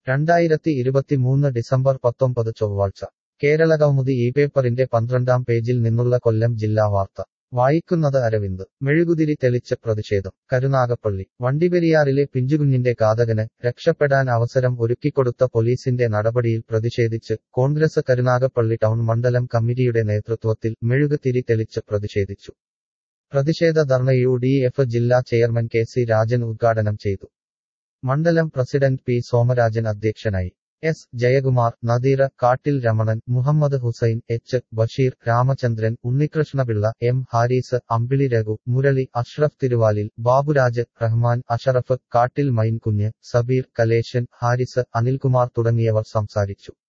രണ്ടായിരത്തി ഇരുപത്തിമൂന്ന് ഡിസംബർ പത്തൊമ്പത് ചൊവ്വാഴ്ച കേരള കൗമുദി ഈ പേപ്പറിന്റെ പന്ത്രണ്ടാം പേജിൽ നിന്നുള്ള കൊല്ലം ജില്ലാ വാർത്ത വായിക്കുന്നത് അരവിന്ദ് മെഴുകുതിരി തെളിച്ച് പ്രതിഷേധം കരുനാഗപ്പള്ളി വണ്ടിപെരിയാറിലെ പിഞ്ചുകുഞ്ഞിന്റെ ഘാതകന് രക്ഷപ്പെടാൻ അവസരം ഒരുക്കിക്കൊടുത്ത പോലീസിന്റെ നടപടിയിൽ പ്രതിഷേധിച്ച് കോൺഗ്രസ് കരുനാഗപ്പള്ളി ടൗൺ മണ്ഡലം കമ്മിറ്റിയുടെ നേതൃത്വത്തിൽ മെഴുകുതിരി തെളിച്ച് പ്രതിഷേധിച്ചു പ്രതിഷേധ ധർണ യു ഡി എഫ് ജില്ലാ ചെയർമാൻ കെ സി രാജൻ ഉദ്ഘാടനം ചെയ്തു മണ്ഡലം പ്രസിഡന്റ് പി സോമരാജൻ അധ്യക്ഷനായി S Jayakumar Nadeera Kattil Ramanan Muhammad Hussain H Basheer Ramachandran Unnikrishnapillai M Haris Ambili Raghu Murali Ashraf Thiruvalil Baburaj Rahman Ashraf Kattil Mainkunju Sabeer Kalesan Haris Anilkumar തുടങ്ങിയവർ സംസാരിച്ചു